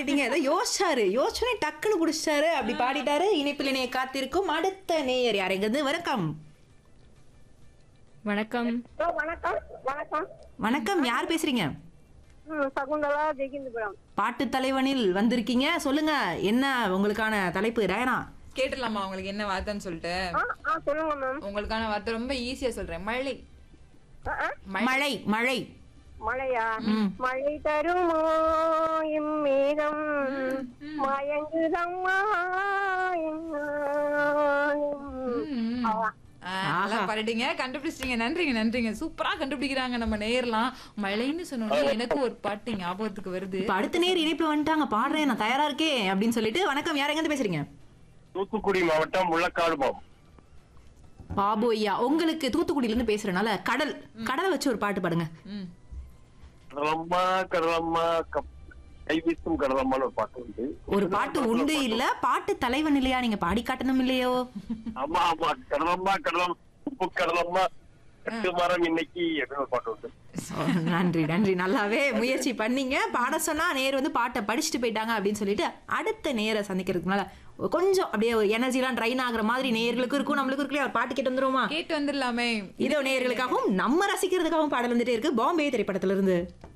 பாடிட்டீங்க ஏதோ யோசிச்சாரு யோசனை டக்குன்னு புடிச்சிட்டாரு அப்படி பாடிட்டாரு இணைப்பில் இணைய காத்திருக்கும் அடுத்த நேயர் யாரெங்கிறது வணக்கம் வணக்கம் ஹலோ வணக்கம் வணக்கம் வணக்கம் யார் பேசுறீங்க ம் சகுந்தலா ஜெகிந்துபுரம் பாட்டு தலைவனில் வந்திருக்கீங்க சொல்லுங்க என்ன உங்களுக்கான தலைப்பு டயனா கேட்டுடலாமா உங்களுக்கு என்ன வார்த்தைன்னு சொல்லிட்டு ஆ ஆ சொல்லுங்க மேம் உங்களுக்கான வார்த்தை ரொம்ப ஈஸியா சொல்றேன் மழை ஆ, ஆ, மழை மழை மழையா மழை தருமோ இம்மேகம் மயங்குதம்மா இந்நாளும். அவ்வளவுதான். ஆ, நல்லா பாடிட்டீங்க கண்டுபிடிச்சிட்டீங்க நன்றிங்க நன்றிங்க சூப்பரா கண்டுபிடிக்கிறாங்க நம்ம நேர்லாம் மழைன்னு சொன்னோன்னே எனக்கு ஒரு பாட்டு ஞாபகத்துக்கு வருது இப்ப அடுத்த நேர் இணைப்புல வந்துட்டாங்க பாடுறேன் நான் தயாரா இருக்கேன் அப்படின்னு சொல்லிட்டு வணக்கம் யாரெங்க பேசுறீங்க தூத்துக்குடி மாவட்டம் முள்ளக்காடு மாவட்டம் பாபு ஐயா உங்களுக்கு தூத்துக்குடியில இருந்து பேசுறனால கடல் கடலை வச்சு ஒரு பாட்டு பாடுங்க ம். கடலம்மா கடலம்மா கப் கை வீசும் கடலம்மான்னு ஒரு பாட்டு உண்டு ஒரு பாட்டு உண்டு இல்ல பாட்டு தலைவன் இல்லையா நீங்க பாடி காட்டணும் இல்லையோ ஆமா ஆமா கடலம்மா கடலம் உப்பு கடலம்மா கட்டு மரம் இன்னைக்கு அப்படின்னு ஒரு பாட்டு உண்டு ஓ, நன்றி நன்றி நல்லாவே முயற்சி பண்ணீங்க பாட சொன்னா நேர் வந்து பாட்டை படிச்சுட்டு போயிட்டாங்க அப்படின்னு சொல்லிட்டு அடுத்த நேரை சந்திக்கிறதுக்குனால கொஞ்சம் அப்படியே ஒரு எனர்ஜிலாம் ட்ரைன் ஆகுற மாதிரி நேயர்களுக்கும் இருக்கும் நம்மளுக்கும் இருக்கு ஒரு பாட்டு கேட்டு வந்துருவோமா கேட்டு வந்துடலாமே இதோ நேயர்களுக்காகவும் நம்ம ரசிக்கிறதுக்காகவும் பாடல் வந்துட்டே இருக்கு பாம்பே திரைப்படத்துல இருந்து